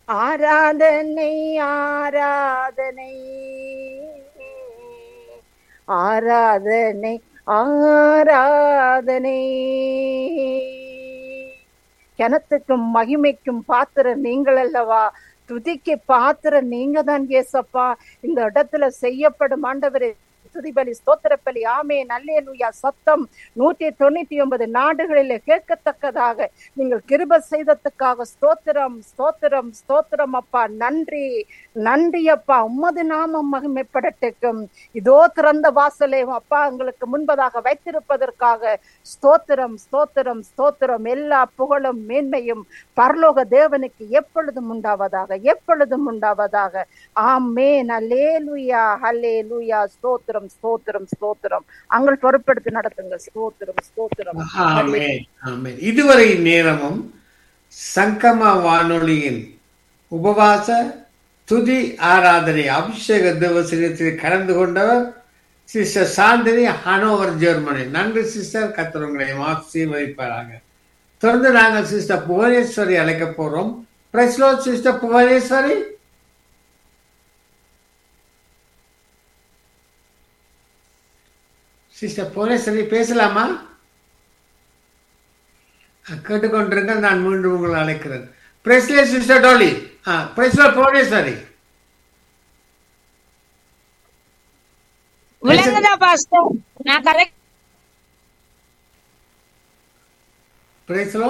ஆராதனை ஆராதனை ஆராதனை ஆராதனை கனத்துக்கும் மகிமைக்கும் பாத்திர நீங்கள் அல்லவா துதிக்கு பாத்திர நீங்க தான் ஏசப்பா இந்த இடத்துல செய்யப்படும் ஆண்டவரே துதிபலி ஸ்தோத்திரப்பலி ஆமே நல்லேலுயா சத்தம் நூத்தி தொண்ணூத்தி ஒன்பது நாடுகளில் கேட்கத்தக்கதாக நீங்கள் கிருப செய்ததுக்காக ஸ்தோத்திரம் ஸ்தோத்திரம் ஸ்தோத்திரம் அப்பா நன்றி நன்றி அப்பா உம்மது நாமம் மகிமைப்படட்டுக்கும் இதோ திறந்த வாசலே அப்பா எங்களுக்கு முன்பதாக வைத்திருப்பதற்காக ஸ்தோத்திரம் ஸ்தோத்திரம் ஸ்தோத்திரம் எல்லா புகழும் மேன்மையும் பரலோக தேவனுக்கு எப்பொழுதும் உண்டாவதாக எப்பொழுதும் உண்டாவதாக ஆமே அல்லேலுயா ஹல்லே லூயா ஸ்தோத்திரம் ஸ்தோத்திரம் ஸ்தோத்திரம் அங்கள் பொறுப்பெடுத்து நடத்துங்க ஸ்தோத்திரம் ஸ்தோத்திரம் ஆமென் ஆமென் இதுவரை நேரமும் சங்கம வானொலியின் உபவாச துதி ஆராதனை அபிஷேக திவசத்தில் கலந்து கொண்டவர் சிஸ்டர் சாந்தினி ஹனோவர் ஜெர்மனி நன்றி சிஸ்டர் கத்திரங்களை ஆசீர்வதிப்பாராங்க தொடர்ந்து நாங்கள் சிஸ்டர் புவனேஸ்வரி அழைக்க போறோம் praise lord sister Bhuvaneswari sister Bhuvaneswari பேசலாமா அஹ், கேட்டுக்கொண்டிருங்க நான் மீண்டும் உங்களை அழைக்கிறேன் praise lord sister Dolly praise lord Bhuvaneswari விளங்குதா பாஸ்டர் நான் correct praise lord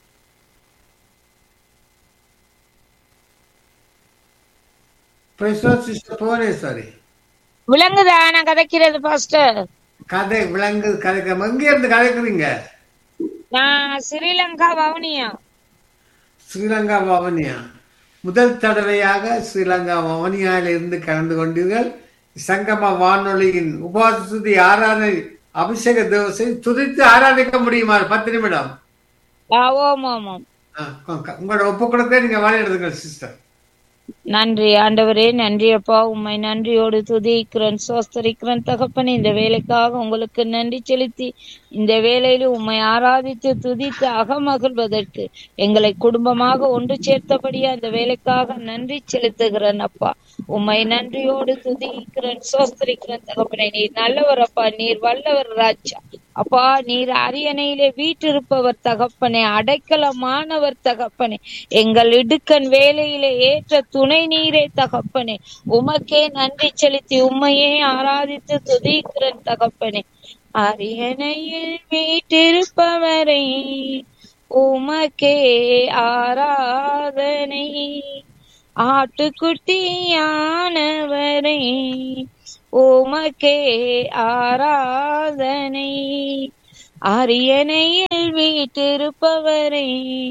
praise lord sister Bhuvaneswari விளங்குதா நான் கதைக்கிறது பாஸ்டர் கதை விலங்கு கதைக்க எங்க இருந்து கதைக்கிறீங்க நான் ஸ்ரீலங்கா வவுனியா ஸ்ரீலங்கா பவனியா முதல் தடவையாக ஸ்ரீலங்கா பவனியாவில் இருந்து கலந்து கொண்டீர்கள் சங்கம வானொலியின் உபாசுதி ஆராதனை அபிஷேக தேவசை துதித்து ஆராதிக்க முடியுமா பத்து நிமிடம் ஆ, ஓம் ஓம் ஓம் ஆ, உங்க- உங்களோட ஒப்பு கொடுக்க நீங்க வாழ எடுத்துங்க சிஸ்டர் நன்றி ஆண்டவரே நன்றி அப்பா உம்மை நன்றியோடு துதிக்கிறேன் சோஸ்தரிக்கிறேன் தகப்பனே இந்த வேலைக்காக உங்களுக்கு நன்றி செலுத்தி இந்த வேலையில உம்மை ஆராதித்து துதித்து அகமகிழ்வதற்கு எங்களை குடும்பமாக ஒன்று சேர்த்தபடியா இந்த வேலைக்காக நன்றி செலுத்துகிறேன் அப்பா உம்மை நன்றியோடு துதிக்கிறேன் சோஸ்தரிக்கிறேன் தகப்பனே நீர் நல்லவர் அப்பா நீர் வல்லவர் ராஜா அப்பா நீர் அரியணையிலே வீற்றிருப்பவர் தகப்பனே அடைக்கலமானவர் தகப்பனே எங்கள் இடுக்கன் வேலையிலே ஏற்ற துணை நீரே தகப்பனே உமக்கே நன்றி செலுத்தி உம்மையே ஆராதித்து துதிக்கிறேன் தகப்பனே அரியணையில் வீட்டிருப்பவரை உமக்கே ஆராதனை ஆட்டுக்குட்டியானவரை உமக்கே ஆராதனை அரியணையில் வீட்டிருப்பவரை